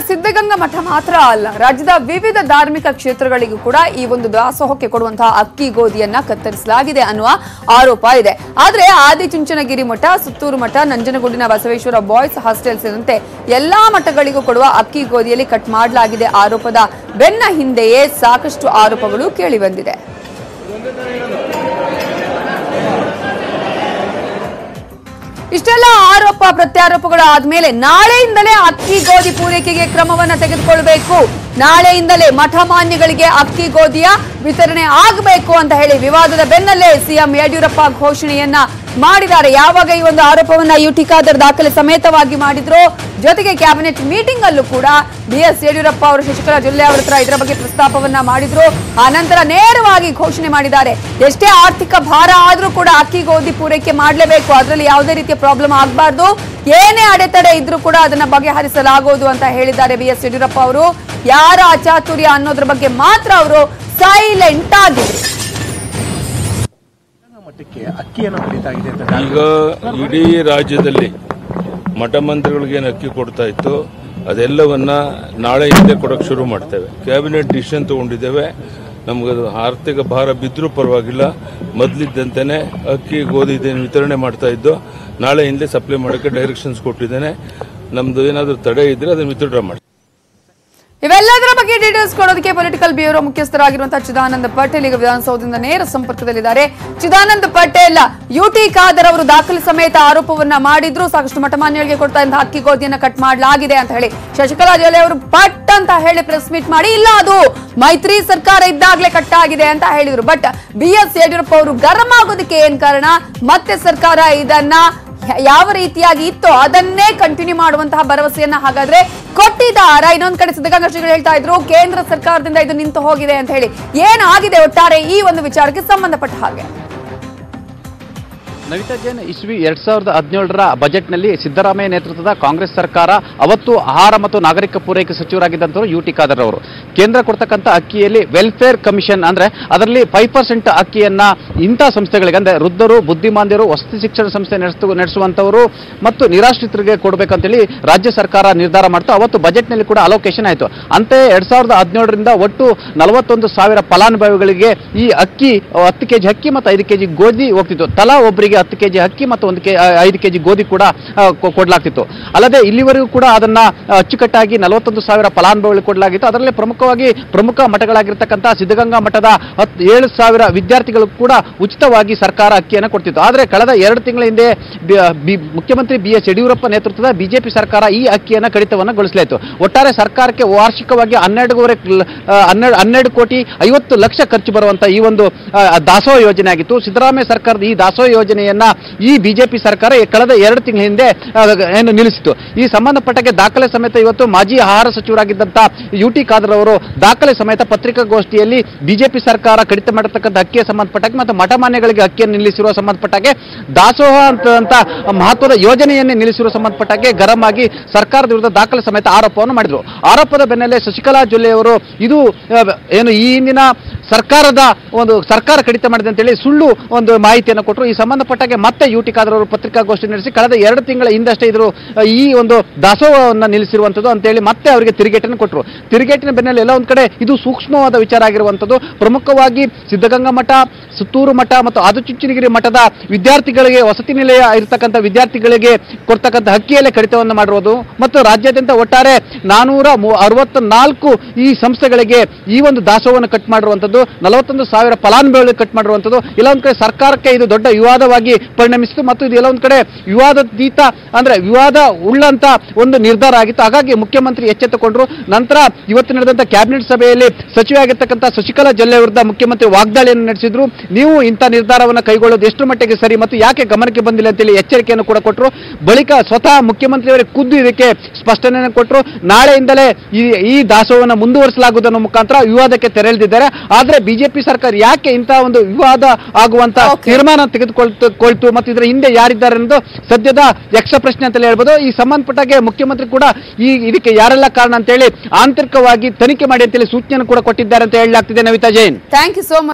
ಸಿದ್ಧಗಂಗಾ ಮಠ ಮಾತ್ರ ಅಲ್ಲ ರಾಜ್ಯದ ವಿವಿಧ ಧಾರ್ಮಿಕ ಕ್ಷೇತ್ರಗಳಿಗೂ ಕೂಡ ಈ ಒಂದು ದಾಸೋಹಕ್ಕೆ ಕೊಡುವಂತಹ ಅಕ್ಕಿ ಗೋಧಿಯನ್ನ ಕತ್ತರಿಸಲಾಗಿದೆ ಅನ್ನುವ ಆರೋಪ ಇದೆ ಆದ್ರೆ ಆದಿಚುಂಚನಗಿರಿ ಮಠ ಸುತ್ತೂರು ಮಠ ನಂಜನಗೂಡಿನ ಬಸವೇಶ್ವರ ಬಾಯ್ಸ್ ಹಾಸ್ಟೆಲ್ ಸೇರಿದಂತೆ ಎಲ್ಲಾ ಮಠಗಳಿಗೂ ಕೊಡುವ ಅಕ್ಕಿ ಗೋಧಿಯಲ್ಲಿ ಕಟ್ ಮಾಡಲಾಗಿದೆ ಆರೋಪದ ಬೆನ್ನ ಹಿಂದೆಯೇ ಸಾಕಷ್ಟು ಆರೋಪಗಳು ಕೇಳಿಬಂದಿದೆ ಇಷ್ಟೆಲ್ಲ ಆರೋಪ ಪ್ರತ್ಯಾರೋಪಗಳು ಆದ್ಮೇಲೆ ನಾಳೆಯಿಂದಲೇ ಅಕ್ಕಿ ಗೋಧಿ ಪೂರೈಕೆಗೆ ಕ್ರಮವನ್ನ ತೆಗೆದುಕೊಳ್ಬೇಕು ನಾಳೆಯಿಂದಲೇ ಮಠ ಮಾನ್ಯಗಳಿಗೆ ಅಕ್ಕಿ ಗೋಧಿಯ ವಿತರಣೆ ಆಗಬೇಕು ಅಂತ ಹೇಳಿ ವಿವಾದದ ಬೆನ್ನಲ್ಲೇ ಸಿಎಂ ಯಡಿಯೂರಪ್ಪ ಘೋಷಣೆಯನ್ನ ಮಾಡಿದ್ದಾರೆ ಯಾವಾಗ ಈ ಒಂದು ಆರೋಪವನ್ನ ಯು ಟಿ ಖಾದರ್ ದಾಖಲೆ ಸಮೇತವಾಗಿ ಮಾಡಿದ್ರು ಜೊತೆಗೆ ಕ್ಯಾಬಿನೆಟ್ ಮೀಟಿಂಗ್ ಅಲ್ಲೂ ಕೂಡ ಬಿ ಎಸ್ ಯಡಿಯೂರಪ್ಪ ಅವರು ಶಶಿಕಲಾ ಜೊಲ್ಲೆ ಅವರ ಹತ್ರ ಇದರ ಬಗ್ಗೆ ಪ್ರಸ್ತಾಪವನ್ನ ಮಾಡಿದ್ರು ಆ ನಂತರ ನೇರವಾಗಿ ಘೋಷಣೆ ಮಾಡಿದ್ದಾರೆ ಎಷ್ಟೇ ಆರ್ಥಿಕ ಭಾರ ಆದ್ರೂ ಕೂಡ ಅಕ್ಕಿ ಗೋಧಿ ಪೂರೈಕೆ ಮಾಡಲೇಬೇಕು ಅದರಲ್ಲಿ ಯಾವುದೇ ರೀತಿಯ ಪ್ರಾಬ್ಲಮ್ ಆಗಬಾರ್ದು ಏನೇ ಅಡೆತಡೆ ಇದ್ರೂ ಕೂಡ ಅದನ್ನ ಬಗೆಹರಿಸಲಾಗುವುದು ಅಂತ ಹೇಳಿದ್ದಾರೆ ಬಿ ಎಸ್ ಯಡಿಯೂರಪ್ಪ ಅವರು ಯಾರ ಅಚಾತುರ್ಯ ಅನ್ನೋದ್ರ ಬಗ್ಗೆ ಮಾತ್ರ ಅವರು ಸೈಲೆಂಟ್ ಆಗಿದ್ರು ಮಟ್ಟಕ್ಕೆ ಅಕ್ಕಿಯನ್ನು ಕಡಿತಾ ಇದೆ ಅಂತ ಈಗ ಇಡೀ ರಾಜ್ಯದಲ್ಲಿ ಮಠ ಮಂದಿರಗಳಿಗೆ ಏನು ಅಕ್ಕಿ ಕೊಡ್ತಾ ಇತ್ತು ಅದೆಲ್ಲವನ್ನ ನಾಳೆಯಿಂದಲೇ ಕೊಡೋಕೆ ಶುರು ಮಾಡ್ತೇವೆ ಕ್ಯಾಬಿನೆಟ್ ಡಿಸಿಷನ್ ತಗೊಂಡಿದ್ದೇವೆ ನಮ್ಗೆ ಅದು ಆರ್ಥಿಕ ಭಾರ ಬಿದ್ದರೂ ಪರವಾಗಿಲ್ಲ ಮೊದಲಿದ್ದಂತೆಯೇ ಅಕ್ಕಿ ಗೋಧಿ ಇದೇನು ವಿತರಣೆ ಮಾಡ್ತಾ ಇದ್ದು ನಾಳೆಯಿಂದಲೇ ಸಪ್ಲೈ ಮಾಡೋಕ್ಕೆ ಡೈರೆಕ್ಷನ್ಸ್ ಕೊಟ್ಟಿದ್ದೇನೆ ನಮ್ದು ಏನಾದರೂ ತಡೆ ಇದ್ರೆ ಅದನ್ನು ವಿತ್ಡ್ರಾ ಮಾಡಿ ಇವೆಲ್ಲದರ ಬಗ್ಗೆ ಡೀಟೇಲ್ಸ್ ಕೊಡೋದಕ್ಕೆ ಪೊಲಿಟಿಕಲ್ ಬ್ಯೂರೋ ಮುಖ್ಯಸ್ಥರಾಗಿರುವಂತಹ ಚಿದಾನಂದ ಪಟೇಲ್ ಈಗ ವಿಧಾನಸೌಧದಿಂದ ನೇರ ಸಂಪರ್ಕದಲ್ಲಿದ್ದಾರೆ ಚಿದಾನಂದ ಪಟೇಲ್ ಯುಟಿ ಖಾದರ್ ಅವರು ದಾಖಲೆ ಸಮೇತ ಆರೋಪವನ್ನ ಮಾಡಿದ್ರು ಸಾಕಷ್ಟು ಮಠಮಾನ್ಯಗಳಿಗೆ ಕೊಡ್ತಾ ಇದ್ದ ಅಕ್ಕಿ ಗೋಧಿಯನ್ನ ಕಟ್ ಮಾಡಲಾಗಿದೆ ಅಂತ ಹೇಳಿ ಶಶಿಕಲಾ ಜೊಲ್ಲೆ ಅವರು ಪಟ್ ಅಂತ ಹೇಳಿ ಪ್ರೆಸ್ ಮೀಟ್ ಮಾಡಿ ಇಲ್ಲ ಅದು ಮೈತ್ರಿ ಸರ್ಕಾರ ಇದ್ದಾಗಲೇ ಕಟ್ ಆಗಿದೆ ಅಂತ ಹೇಳಿದ್ರು ಬಟ್ ಬಿ ಎಸ್ ಯಡಿಯೂರಪ್ಪ ಅವರು ಗರಂ ಆಗೋದಕ್ಕೆ ಏನ್ ಕಾರಣ ಮತ್ತೆ ಸರ್ಕಾರ ಇದನ್ನ ಯಾವ ರೀತಿಯಾಗಿ ಇತ್ತೋ ಅದನ್ನೇ ಕಂಟಿನ್ಯೂ ಮಾಡುವಂತಹ ಭರವಸೆಯನ್ನ ಹಾಗಾದ್ರೆ ಕೊಟ್ಟಿದ್ದಾರ ಇನ್ನೊಂದ್ ಕಡೆ ಸಿದ್ಧಗಂಗಾ ಶ್ರೀಗಳು ಹೇಳ್ತಾ ಇದ್ರು ಕೇಂದ್ರ ಸರ್ಕಾರದಿಂದ ಇದು ನಿಂತು ಹೋಗಿದೆ ಅಂತ ಹೇಳಿ ಏನಾಗಿದೆ ಒಟ್ಟಾರೆ ಈ ಒಂದು ವಿಚಾರಕ್ಕೆ ಸಂಬಂಧಪಟ್ಟ ಹಾಗೆ ನವಿತಾ ಜೈನ್ ಇಸ್ವಿ ಎರಡ್ ಸಾವಿರದ ಹದಿನೇಳರ ಬಜೆಟ್ನಲ್ಲಿ ಸಿದ್ದರಾಮಯ್ಯ ನೇತೃತ್ವದ ಕಾಂಗ್ರೆಸ್ ಸರ್ಕಾರ ಅವತ್ತು ಆಹಾರ ಮತ್ತು ನಾಗರಿಕ ಪೂರೈಕೆ ಸಚಿವರಾಗಿದ್ದಂಥವರು ಯು ಟಿ ಖಾದರ್ ಅವರು ಕೇಂದ್ರ ಕೊಡ್ತಕ್ಕಂಥ ಅಕ್ಕಿಯಲ್ಲಿ ವೆಲ್ಫೇರ್ ಕಮಿಷನ್ ಅಂದ್ರೆ ಅದರಲ್ಲಿ ಫೈವ್ ಪರ್ಸೆಂಟ್ ಅಕ್ಕಿಯನ್ನ ಇಂಥ ಸಂಸ್ಥೆಗಳಿಗೆ ಅಂದ್ರೆ ವೃದ್ಧರು ಬುದ್ಧಿಮಾಂದ್ಯರು ವಸತಿ ಶಿಕ್ಷಣ ಸಂಸ್ಥೆ ನಡೆಸ ನಡೆಸುವಂತವರು ಮತ್ತು ನಿರಾಶ್ರಿತರಿಗೆ ಕೊಡಬೇಕಂತೇಳಿ ರಾಜ್ಯ ಸರ್ಕಾರ ನಿರ್ಧಾರ ಮಾಡ್ತು ಅವತ್ತು ಬಜೆಟ್ನಲ್ಲಿ ಕೂಡ ಅಲೋಕೇಶನ್ ಆಯಿತು ಅಂತೆಯೇ ಎರಡ್ ಸಾವಿರದ ಹದಿನೇಳರಿಂದ ಒಟ್ಟು ನಲವತ್ತೊಂದು ಸಾವಿರ ಫಲಾನುಭವಿಗಳಿಗೆ ಈ ಅಕ್ಕಿ ಹತ್ತು ಕೆಜಿ ಅಕ್ಕಿ ಮತ್ತು ಐದು ಕೆಜಿ ಗೋಧಿ ಹೋಗ್ತಿತ್ತು ತಲಾ ಒಬ್ಬರಿಗೆ ಹತ್ತು ಕೆಜಿ ಅಕ್ಕಿ ಮತ್ತು ಒಂದು ಕೆ ಐದು ಕೆಜಿ ಗೋಧಿ ಕೂಡ ಆ, ಕೊ- ಕೊಡ್ಲಾಗ್ತಿತ್ತು ಅಲ್ಲದೆ ಇಲ್ಲಿವರೆಗೂ ಕೂಡ ಅದನ್ನ ಆ, ಅಚ್ಚುಕಟ್ಟಾಗಿ ನಲವತ್ತೊಂದು ಸಾವಿರ ಫಲಾನುಭವಿಗಳಿಗೆ ಕೊಡಲಾಗಿತ್ತು ಅದರಲ್ಲಿ ಪ್ರಮುಖವಾಗಿ ಪ್ರಮುಖ ಮಠಗಳಾಗಿರ್ತಕ್ಕಂಥ ಸಿದ್ಧಗಂಗಾ ಮಠದ ಹತ್ತು ಏಳು ಸಾವಿರ ವಿದ್ಯಾರ್ಥಿಗಳು ಕೂಡ ಉಚಿತವಾಗಿ ಸರ್ಕಾರ ಅಕ್ಕಿಯನ್ನು ಕೊಡ್ತಿತ್ತು ಆದರೆ ಕಳೆದ ಎರಡು ತಿಂಗಳ ಹಿಂದೆ ಬಿ- ಬಿ- ಮುಖ್ಯಮಂತ್ರಿ ಬಿ ಎಸ್ ಯಡಿಯೂರಪ್ಪ ನೇತೃತ್ವದ ಬಿಜೆಪಿ ಸರ್ಕಾರ ಈ ಅಕ್ಕಿಯನ್ನು ಕಡಿತವನ್ನು ಗೊಳಿಸಲಾಯಿತು ಒಟ್ಟಾರೆ ಸರ್ಕಾರಕ್ಕೆ ವಾರ್ಷಿಕವಾಗಿ ಹನ್ನೆರಡೂವರೆ ಕಿಲ್- ಆ, ಹನ್ನೆರಡು ಹನ್ನೆರಡು ಕೋಟಿ ಐವತ್ತು ಲಕ್ಷ ಖರ್ಚು ಬರುವಂತ ಈ ಒಂದು ಆ, ದಾಸೋಹ ಯೋಜನೆ ಆಗಿತ್ತು ಸಿದ್ದರಾಮಯ್ಯ ಸರ್ಕಾರದ ಈ ದಾಸೋಹ ಯೋಜನೆಯನ್ನ ಈ ಬಿಜೆಪಿ ಸರ್ಕಾರ ಕಳೆದ ಎರಡು ತಿಂಗಳ ಹಿಂದೆ ಆ, ಏನು ನಿಲ್ಲಿಸಿತು ಈ ಸಂಬಂಧಪಟ್ಟಕ್ಕೆ ದಾಖಲೆ ಸಮೇತ ಇವತ್ತು ಮಾಜಿ ಆಹಾರ ಸಚಿವರಾಗಿದ್ದಂತ ಯು ಟಿ ಖಾದರ್ ಅವರು ದಾಖಲೆ ಸಮೇತ ಪತ್ರಿಕಾಗೋಷ್ಠಿಯಲ್ಲಿ ಬಿಜೆಪಿ ಸರ್ಕಾರ ಕಡಿತ ಮಾಡತಕ್ಕಂಥ ಅಕ್ಕಿಯ ಸಂಬಂಧಪಟ್ಟಾಗೆ ಮತ್ತು ಮಠಮಾನ್ಯಗಳಿಗೆ ಅಕ್ಕಿಯನ್ನು ನಿಲ್ಲಿಸಿರುವ ಸಂಬಂಧಪಟ್ಟಾಗೆ ದಾಸೋಹ ಅಂತ ಅಂತ ಮಹತ್ವದ ಯೋಜನೆಯನ್ನೇ ನಿಲ್ಲಿಸಿರುವ ಸಂಬಂಧಪಟ್ಟಾಗೆ ಗರಂ ಆಗಿ ಸರ್ಕಾರದ ವಿರುದ್ಧ ದಾಖಲೆ ಸಮೇತ ಆರೋಪವನ್ನು ಮಾಡಿದರು ಆರೋಪದ ಬೆನ್ನಲ್ಲೇ ಶಶಿಕಲಾ ಜೊಲ್ಲೆ ಅವರು ಇದು ಆ, ಏನು ಈ ಹಿಂದಿನ ಸರ್ಕಾರದ ಒಂದು ಸರ್ಕಾರ ಕಡಿತ ಮಾಡಿದೆ ಅಂತೇಳಿ ಸುಳ್ಳು ಒಂದು ಮಾಹಿತಿಯನ್ನು ಕೊಟ್ಟರು ಈ ಸಂಬಂಧಪಟ್ಟಾಗೆ ಮತ್ತೆ ಯು ಟಿ ಖಾದರ್ ಅವರು ಪತ್ರಿಕಾಗೋಷ್ಠಿ ನಡೆಸಿ ಕಳೆದ ಎರಡು ತಿಂಗಳ ಹಿಂದಷ್ಟೇ ಇದ್ರು ಆ, ಈ ಒಂದು ದಾಸೋಹವನ್ನು ನಿಲ್ಲಿಸಿರುವಂಥದ್ದು ಅಂತೇಳಿ ಮತ್ತೆ ಅವರಿಗೆ ತಿರುಗೇಟನ್ನು ಕೊಟ್ಟರು ತಿರುಗೇಟಿನ ಬೆನ್ನಲ್ಲಿ ಎಲ್ಲ ಒಂದು ಕಡೆ ಇದು ಸೂಕ್ಷ್ಮವಾದ ವಿಚಾರ ಆಗಿರುವಂಥದ್ದು ಪ್ರಮುಖವಾಗಿ ಸಿದ್ಧಗಂಗಾ ಮಠ ಸುತ್ತೂರು ಮಠ ಮತ್ತು ಆದಿಚುಂಚನಗಿರಿ ಮಠದ ವಿದ್ಯಾರ್ಥಿಗಳಿಗೆ ವಸತಿ ನಿಲಯ ಇರತಕ್ಕಂಥ ವಿದ್ಯಾರ್ಥಿಗಳಿಗೆ ಕೊಡ್ತಕ್ಕಂಥ ಹಕ್ಕಿಯಲ್ಲೇ ಕಡಿತವನ್ನು ಮಾಡಿರೋದು ಮತ್ತು ರಾಜ್ಯಾದ್ಯಂತ ಒಟ್ಟಾರೆ ನಾನೂರ ಅರವತ್ತ ನಾಲ್ಕು ಈ ಸಂಸ್ಥೆಗಳಿಗೆ ಈ ಒಂದು ದಾಸೋಹವನ್ನು ಕಟ್ ಮಾಡಿರುವಂಥದ್ದು ನಲವತ್ತೊಂದು ಸಾವಿರ ಫಲಾನುಭವಿಗಳಿಗೆ ಕಟ್ ಮಾಡಿರುವಂಥದ್ದು ಇಲ್ಲ ಒಂದು ಕಡೆ ಸರ್ಕಾರಕ್ಕೆ ಇದು ದೊಡ್ಡ ವಿವಾದವಾಗಿ ಪರಿಣಮಿಸಿತು ಮತ್ತು ಇದು ಎಲ್ಲ ಒಂದು ಕಡೆ ವಿವಾದಾತೀತ ಅಂದ್ರೆ ವಿವಾದ ಉಳ್ಳಂತ ಒಂದು ನಿರ್ಧಾರ ಆಗಿತ್ತು ಹಾಗಾಗಿ ಮುಖ್ಯಮಂತ್ರಿ ಎಚ್ಚೆತ್ತುಕೊಂಡ್ರು ನಂತರ ಇವತ್ತು ನಡೆದಂತ ಕ್ಯಾಬಿನೆಟ್ ಸಭೆಯಲ್ಲಿ ಸಚಿವೆ ಆಗಿರ್ತಕ್ಕಂಥ ಶಶಿಕಲಾ ಜೊಲ್ಲೆ ವಿರುದ್ಧ ಮುಖ್ಯಮಂತ್ರಿ ವಾಗ್ದಾಳಿಯನ್ನು ನಡೆಸಿದ್ರು ನೀವು ಇಂಥ ನಿರ್ಧಾರವನ್ನು ಕೈಗೊಳ್ಳೋದು ಎಷ್ಟು ಮಟ್ಟಿಗೆ ಸರಿ ಮತ್ತು ಯಾಕೆ ಗಮನಕ್ಕೆ ಬಂದಿಲ್ಲ ಅಂತೇಳಿ ಎಚ್ಚರಿಕೆಯನ್ನು ಕೂಡ ಕೊಟ್ಟರು ಬಳಿಕ ಸ್ವತಃ ಮುಖ್ಯಮಂತ್ರಿಯವರೇ ಖುದ್ದು ಇದಕ್ಕೆ ಸ್ಪಷ್ಟನೆಯನ್ನು ಕೊಟ್ಟರು ನಾಳೆಯಿಂದಲೇ ಈ ಈ ದಾಸೋಹವನ್ನು ಮುಂದುವರಿಸಲಾಗುವುದನ್ನು ಮುಖಾಂತರ ವಿವಾದಕ್ಕೆ ತೆರೆಳಿದಿದ್ದಾರೆ ಆದ್ರೆ ಬಿಜೆಪಿ ಸರ್ಕಾರ ಯಾಕೆ ಇಂತಹ ಒಂದು ವಿವಾದ ಆಗುವಂತ Okay. ತೀರ್ಮಾನ ತೆಗೆದುಕೊಳ್ತು ಕೊಳ್ತು ಮತ್ತು ಇದರ ಹಿಂದೆ ಯಾರಿದ್ದಾರೆ ಅನ್ನೋದು ಸದ್ಯದ ಯಕ್ಷ ಪ್ರಶ್ನೆ ಅಂತಲೇ ಹೇಳ್ಬೋದು ಈ ಸಂಬಂಧಪಟ್ಟಾಗೆ ಮುಖ್ಯಮಂತ್ರಿ ಕೂಡ ಈ ಇದಕ್ಕೆ ಯಾರೆಲ್ಲ ಕಾರಣ ಅಂತೇಳಿ ಆಂತರಿಕವಾಗಿ ತನಿಖೆ ಮಾಡಿ ಅಂತೇಳಿ ಸೂಚನೆಯನ್ನು ಕೂಡ ಕೊಟ್ಟಿದ್ದಾರೆ ಅಂತ ಹೇಳಲಾಗ್ತಿದೆ Navita Jain thank you so much